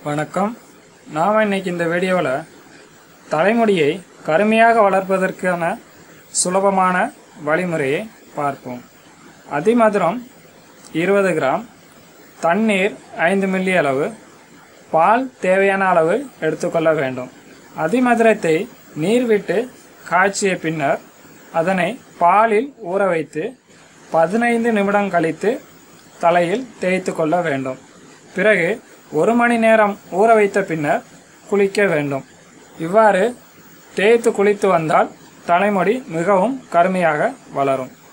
வணக்கம் நாம் இன்னைக்கு இந்த வீடியோவில் தலைமுடியை கருமையாக வளர்ப்பதற்கான சுலபமான வழிமுறையை பார்ப்போம் அதிமதுரம் இருபது கிராம் தண்ணீர் ஐந்து மில்லி அளவு பால் தேவையான அளவு எடுத்துக்கொள்ள வேண்டும் அதிமதுரத்தை நீர் விட்டு காய்ச்சிய பின்னர் அதனை பாலில் ஊற வைத்து பதினைந்து நிமிடம் கழித்து தலையில் தேய்த்து கொள்ள வேண்டும் பிறகு ஒரு மணி நேரம் ஊற வைத்த பின்னர் குளிக்க வேண்டும் இவ்வாறு தேய்த்து குளித்து வந்தால் தலைமுடி மிகவும் கருமையாக வளரும்